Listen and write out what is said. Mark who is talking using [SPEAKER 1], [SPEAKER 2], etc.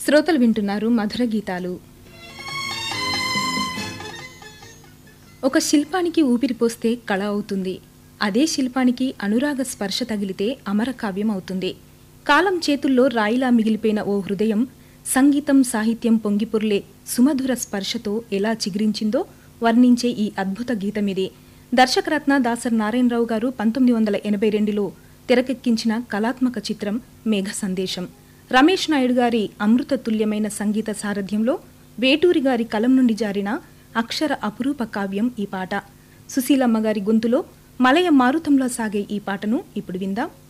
[SPEAKER 1] శ్రోతలు వింటున్నారు మధుర గీతాలు ఒక శిల్పానికి ఊపిరి పోస్తే కళ అవుతుంది అదే శిల్పానికి అనురాగ స్పర్శ తగిలితే అమరకావ్యం అవుతుంది కాలం చేతుల్లో రాయిలా మిగిలిపోయిన ఓ హృదయం సంగీతం సాహిత్యం పొంగిపొర్లే సుమధుర స్పర్శతో ఎలా చిగురించిందో వర్ణించే ఈ అద్భుత గీతమిది దర్శకరత్న దాసర్ నారాయణరావు గారు పంతొమ్మిది వందల ఎనభై రెండులో తెరకెక్కించిన కళాత్మక చిత్రం మేఘ సందేశం రమేష్ నాయుడు గారి అమృత తుల్యమైన సంగీత సారథ్యంలో వేటూరి గారి కలం నుండి జారిన అక్షర అపురూప కావ్యం ఈ పాట సుశీలమ్మ గారి గొంతులో మలయ మారుతంలో సాగే ఈ పాటను ఇప్పుడు విందాం